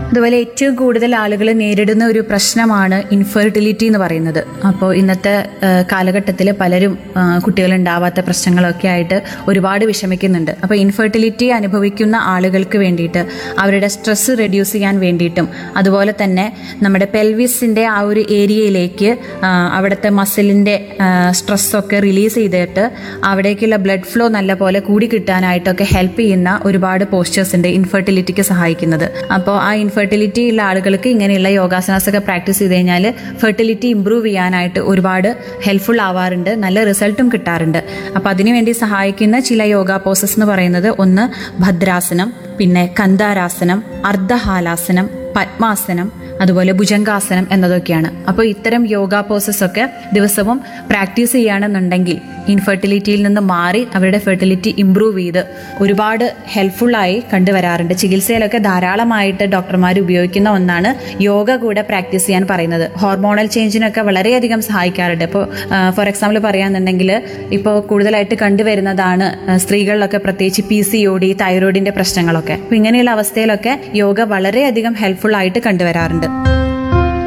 അതുപോലെ ഏറ്റവും കൂടുതൽ ആളുകൾ നേരിടുന്ന ഒരു പ്രശ്നമാണ് ഇൻഫെർട്ടിലിറ്റി എന്ന് പറയുന്നത് അപ്പോൾ ഇന്നത്തെ കാലഘട്ടത്തിൽ പലരും ആ, കുട്ടികളുണ്ടാവാത്ത പ്രശ്നങ്ങളൊക്കെ ആയിട്ട് ഒരുപാട് വിഷമിക്കുന്നുണ്ട് അപ്പോൾ ഇൻഫെർട്ടിലിറ്റി അനുഭവിക്കുന്ന ആളുകൾക്ക് വേണ്ടിയിട്ട് അവരുടെ സ്ട്രെസ് റെഡ്യൂസ് ചെയ്യാൻ വേണ്ടിയിട്ടും അതുപോലെ തന്നെ നമ്മുടെ പെൽവിസിൻ്റെ ആ ഒരു ഏരിയയിലേക്ക് ആ, അവിടുത്തെ മസിലിൻ്റെ സ്ട്രെസ്സൊക്കെ റിലീസ് ചെയ്തിട്ട് അവിടേക്കുള്ള ബ്ലഡ് ഫ്ലോ നല്ല പോലെ കൂടി കിട്ടാനായിട്ടൊക്കെ ഹെൽപ്പ് ചെയ്യുന്ന ഒരുപാട് പോസ്റ്റേഴ്സ് ഉണ്ട് ഇൻഫെർട്ടിലിറ്റിക്ക് സഹായിക്കുന്നത് അപ്പോൾ ആ ഇൻഫെർട്ടിലിറ്റി ഉള്ള ആളുകൾക്ക് ഇങ്ങനെയുള്ള യോഗാസനാസ് ഒക്കെ പ്രാക്ടീസ് ചെയ്ത് കഴിഞ്ഞാൽ ഫെർട്ടിലിറ്റി ഇമ്പ്രൂവ് ചെയ്യാനായിട്ട് ഒരുപാട് ഹെൽപ്ഫുൾ ആവാറുണ്ട് നല്ല റിസൾട്ടും കിട്ടാറുണ്ട് അപ്പോൾ അതിനുവേണ്ടി സഹായിക്കുന്ന ചില യോഗ പോസസ് എന്ന് പറയുന്നത് ഒന്ന് ഭദ്രാസനം പിന്നെ കന്താരാസനം അർദ്ധഹാലാസനം പത്മാസനം അതുപോലെ ഭുജംഗാസനം എന്നതൊക്കെയാണ് അപ്പോൾ ഇത്തരം യോഗ പോസസ് ഒക്കെ ദിവസവും പ്രാക്ടീസ് ചെയ്യുകയാണെന്നുണ്ടെങ്കിൽ ഇൻഫെർട്ടിലിറ്റിയിൽ നിന്ന് മാറി അവരുടെ ഫെർട്ടിലിറ്റി ഇമ്പ്രൂവ് ചെയ്ത് ഒരുപാട് ഹെൽപ്ഫുള്ളായി കണ്ടുവരാറുണ്ട് ചികിത്സയിലൊക്കെ ധാരാളമായിട്ട് ഡോക്ടർമാർ ഉപയോഗിക്കുന്ന ഒന്നാണ് യോഗ കൂടെ പ്രാക്ടീസ് ചെയ്യാൻ പറയുന്നത് ഹോർമോണൽ ചേഞ്ചിനൊക്കെ വളരെയധികം സഹായിക്കാറുണ്ട് ഇപ്പോൾ ഫോർ എക്സാമ്പിൾ പറയുകയാണെന്നുണ്ടെങ്കിൽ ഇപ്പോൾ കൂടുതലായിട്ട് കണ്ടുവരുന്നതാണ് ആ, സ്ത്രീകളിലൊക്കെ പ്രത്യേകിച്ച് പി സി ഒ ഡി തൈറോയിഡിന്റെ പ്രശ്നങ്ങളൊക്കെ അപ്പോൾ ഇങ്ങനെയുള്ള അവസ്ഥയിലൊക്കെ യോഗ വളരെയധികം ഹെൽപ്ഫുൾ ആയിട്ട് കണ്ടുവരാറുണ്ട്